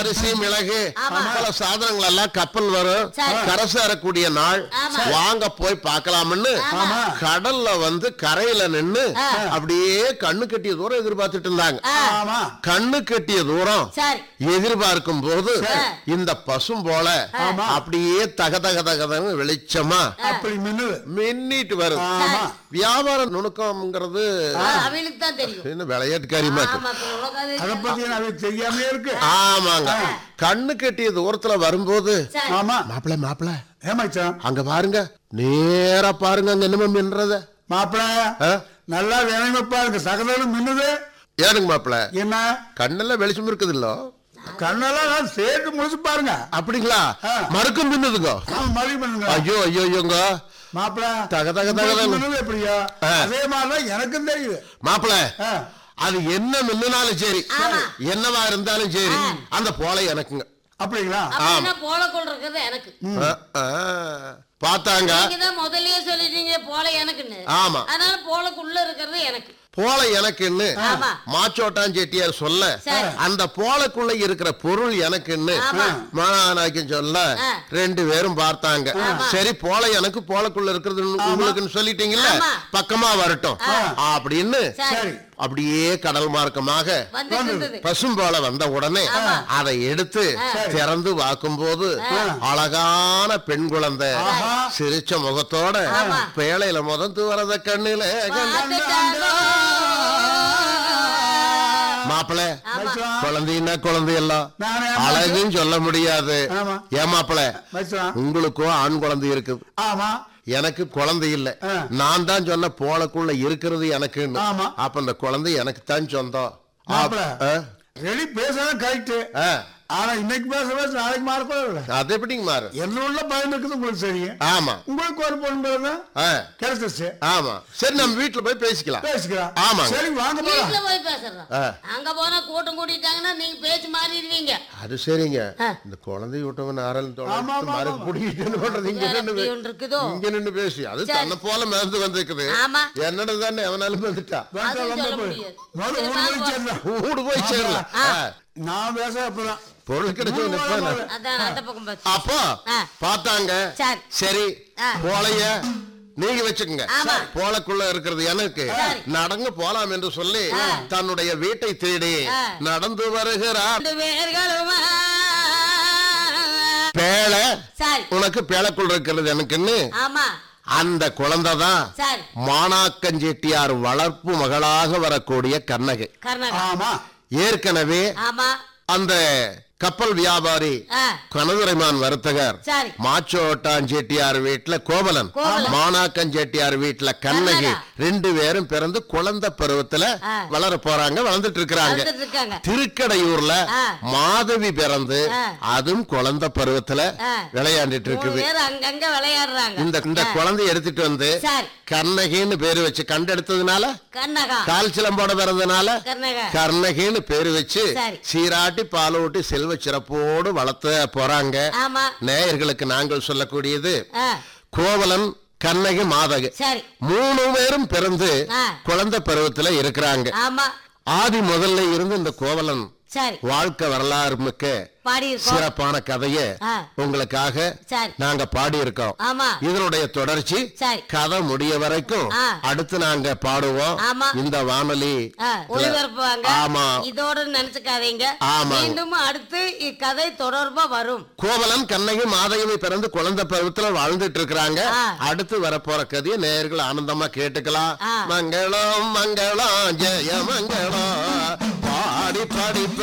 அரிசி மிளகு ஆமா. பல சாதனங்கள் எல்லாம் கப்பல் வரும் சரி. கரை சேரக்கூடிய நாள் ஆமா. வாங்க போய் பார்க்கலாம்னு ஆமா. கடல்ல வந்து கரையில நின்னு ஆ. அப்படியே கண்ணு கட்டிய தூரம் எதிர்பார்த்துட்டு இருந்தாங்க ஆ, ஆமா கண்ணு கட்டிய தூரம் சரி எதிர்பார்க்கும் போது சரி. இந்த பசும் போல ஆமா. அப்படியே தக தக தகதன்னு வெளிச்சமா அப்படி மின்னுது மின்னிட்டு வருது ஆமா வியாபார நுணுக்கம்ங்கிறது ஆ, அவளுக்கு தான் தெரியும் என்ன விளையாட்டுக்காரியமா இருக்கு ஆமா இப்ப உனக்கு அது அதை பத்தி எனக்கு தெரியாமே இருக்கு ஆமாங்க கண்ணு கட்டிய தூரத்துல வரும்போது சரி. ஆமா மாப்பிள மாப்பிள ஏமாச்சான் அங்க பாருங்க நேரா பாருங்க அங்க என்னமோ மின்றது மாப்பிள ஆ? நல்லா வேணுங்க பாருங்க சகதலும் மின்னுது ஏனுங்க மாப்பிள என்ன கண்ணெல்லாம் வெளிச்சம் இருக்குது இல்ல கண்ணெல்லாம் நான் சேர்த்து முடிச்சு பாருங்க அப்படிங்களா ஆ. மறுக்கும் மின்னுதுங்க ஆமா மறுபடியும் பண்ணுங்க ஐயோ ஐயோ ஐயோங்க மாப்பிள தக தக தக உங்களுக்கு தகன்னு. மின்னுது எப்படியா ஆ. அதே மாதிரிதான் எனக்கும் தெரியுது மாப்பிள ஆ. அது என்ன மின்னுனாலும் சரி ஆமா. என்னவா இருந்தாலும் சரி அந்த போல எனக்குங்க அப்படிங்களா அப்படின்னா போலக்குள் இருக்கிறது எனக்கு ஆ, ஆ. பார்த்தாங்க நீங்க தான் முதல்லயே சொல்லிட்டீங்க போல எனக்குன்னு ஆமா. அதனால போலக்குள்ள இருக்கிறது எனக்கு போல எனக்குன்னு ஆமா. மாச்சோட்டான் செட்டியார் சொல்ல சரி. அந்த போலக்குள்ள இருக்கிற பொருள் எனக்குன்னு ஆமா. மாநாயக்கன் சொல்ல ஆ. ரெண்டு பேரும் பார்த்தாங்க ஆமா. சரி போல எனக்கு போலக்குள்ள இருக்கிறது உங்களுக்குன்னு சொல்லிட்டீங்கல்ல ஆமா. பக்கமா வரட்டும் அப்படின்னு சரி சரி அப்படியே கடல் மார்க்கமாக வந்துட்டு இருந்தது பசும் போல வந்த உடனே ஆமா. அதை எடுத்து சரி. திறந்து பார்க்கும்போது அழகான பெண் குழந்தை ஆஹா. சிரிச்ச முகத்தோட ஆமா. பேழையில முதந்து வரத கண்ணுல பார்த்துட்டாலோ. மாப்பிள ஆமா. மச்சான், குழந்தைன்னா குழந்தை எல்லாம் நானே அழகுன்னு சொல்ல முடியாது ஆமா. ஏன் மாப்பிள மச்சான். உங்களுக்கும் ஆண் குழந்தை இருக்குது ஆமா எனக்கு குழந்தை இல்ல ஆ. நான் தான் சொன்ன போலக்குள்ள இருக்கிறது எனக்குன்னு ஆமா. அப்ப இந்த குழந்தை எனக்கு தான் சொந்தம் மாப்பிள. ஆ, ரெடி பேசுறது கரெக்ட் ஆ. ஆனா இன்னைக்கு பேச பேச நாளைக்கு மாறக்கூடாது அது எப்படிங்க மாறு என்ன உள்ள பயம் இருக்குது உங்களுக்கு தெரியும் ஆமா உங்களுக்கு ஒரு பொண்ணு ஆ, கிடைச்சிச்சு ஆமா சரி நம்ம வீட்டுல போய் பேசிக்கலாம் பேசிக்கலாம் ஆமாங்க. சரி வாங்க வீட்டுல போலாம் போய் பேசுறோம் ஆ. அங்க போனா கூட்டம் கூட்டிட்டாங்கன்னா நீங்க பேச்சு மாறிடுவீங்க அது சரிங்க ஆ. இந்த குழந்தை விட்டவன் ஆரல் ஆமா, ஆமா, மறு ஆமா. பிடிக்கிட்டு பண்றது இங்க வேற நின்னு எப்படி பே- ஒன்று இருக்குதோ இங்க நின்னு பேசி அது சரி. தன்னை போல மேந்து வந்திருக்குது ஆமா. என்னோட தானே எவனாலும் வந்துட்டா வேண்டாம், அது ரொம்ப சொல்ல போய். முடியாது. முதல்ல சரி, ஊர் வாங்க போய் சேரலாம். ஊடு போய் சேரலாம் ஆ. ஆ. நான் பேச அப்பதான் பொருள் கிடைச்ச ஊர் நிப்பான போல. அதான் அந்த பக்கம் பார்த்து அப்போ ஆ. பார்த்தாங்க சரி. சரி ஆ. போலைய நீங்க வச்சுக்கோங்க ஆமா. போலக்குள்ள இருக்கிறது எனக்கு சரி. நடந்து போலாம் என்று சொல்லி ஆ. தன்னுடைய வீட்டை தேடி ஆ. நடந்து வருகிறார் ரெண்டு பேர்களுமா பேழை சரி உனக்கு பேழைக்குள் இருக்கிறது எனக்குன்னு ஆமா அந்த குழந்தை தான் சரி மாணாக்கஞ்செட்டியார் வளர்ப்பு மகளாக வரக்கூடிய கண்ணகை கர்நாடகா ஆமா ஏற்கனவே ஆமா அந்த கப்பல் வியாபாரி ஆ, கனதுரைமான் வர்த்தகர் சரி மாச்சோட்டான் செட்டியார் வீட்டுல கோவலன் கோவலன். மானாக்கன் செட்டியார் வீட்டுல கண்ணகி கண்ணகா. ரெண்டு பேரும் பிறந்து குழந்தை பருவத்துல ஆ. வளர போறாங்க வளர்ந்துட்டு இருக்கிறாங்க வந்துட்டு இருக்காங்க திருக்கடையூர்ல ஆ. மாதவி பிறந்து ஆ. அதுவும் குழந்தை பருவத்துல ஆ. விளையாண்டுட்டு மூணு இருக்குது பேர் அங்கங்க விளையாடுறாங்க இந்த இந்த ஆ, குழந்தைய எடுத்துட்டு வந்து சரி கண்ணகின்னு பேரு வச்சு கண்டெடுத்ததுனால கண்ணகா கால் சிலம்போட பிறந்தனால கர்ணகா கர்ணகின்னு பேரு வச்சு சரி. சீராட்டி பாலூட்டி செல்வ சிறப்போடு வளர்த்த போறாங்க ஆமா நேயர்களுக்கு நாங்கள் சொல்லக்கூடியது ஆ, கோவலன் கண்ணகி மாதகு சரி மூணு பேரும் பிறந்து ஆ. குழந்தை பருவத்துல இருக்கிறாங்க ஆமா ஆதி முதல்ல இருந்து இந்த கோவலன் சரி வாழ்க்கை வரலாறு மிக்க பாடி இருக்கோம் சிறப்பான கதைய ஆ. உங்களுக்காக சரி நாங்க பாடி இருக்கோம் ஆமா இதனுடைய தொடர்ச்சி சரி கதை முடிய வரைக்கும் ஆ. அடுத்து நாங்க பாடுவோம் ஆமா. இந்த வானொலி ஆ, ஒளிபரப்புவாங்க ஆமா. இதோட நினைச்சுக்காதீங்க ஆமா. மீண்டும் அடுத்து இக்கதை தொடர்பா வரும் கோவலன் கண்ணகி மாதவி பிறந்து குழந்தை பருவத்துல வாழ்ந்துட்டு இருக்கிறாங்க ஆ. அடுத்து வரப்போற கதையை நேயர்கள் ஆனந்தமா கேட்டுக்கலாம் ஆ. மங்களம் மங்களம் ஜெய மங்களம் பாடி பாடி